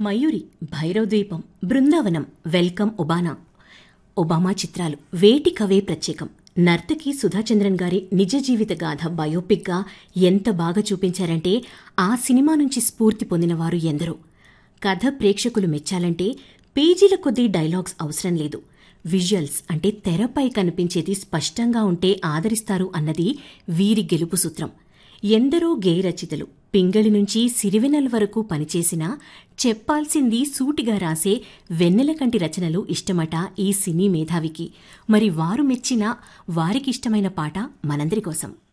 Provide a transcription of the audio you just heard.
మయూరి భైరవ్ ద్వీపం Brindavanam welcome ఒబానా Obama చిత్రాలు వేటికవే ప్రత్యేకం నర్తకి సుధాచంద్రన్ గారి నిజ జీవిత గాథ బయోపిక్గా ఎంత బాగా చూపించారంటే ఆ సినిమా నుంచి స్ఫూర్తి పొందిన వారు ఎందరో కథ ప్రేక్షకులు మెచ్చాలంటే పేజీల కొద్దీ డైలాగ్స్ అవసరం లేదు విజువల్స్ అంటే తెరపై కనిపించేది స్పష్టంగా ఉంటే ఆదరిస్తారు అన్నది వీరి గెలుపు సూత్రం ఎందరో గేయ రచయితలు పింగళి నుంచి సిరివెనెల వరకు పనిచేసినా చెప్పాల్సింది సూటిగా రాసే వెన్నెలకంటి రచనలు ఇష్టమట ఈ సినీ మేధావికి మరి వారు మెచ్చిన వారికిష్టమైన పాట మనందరి కోసం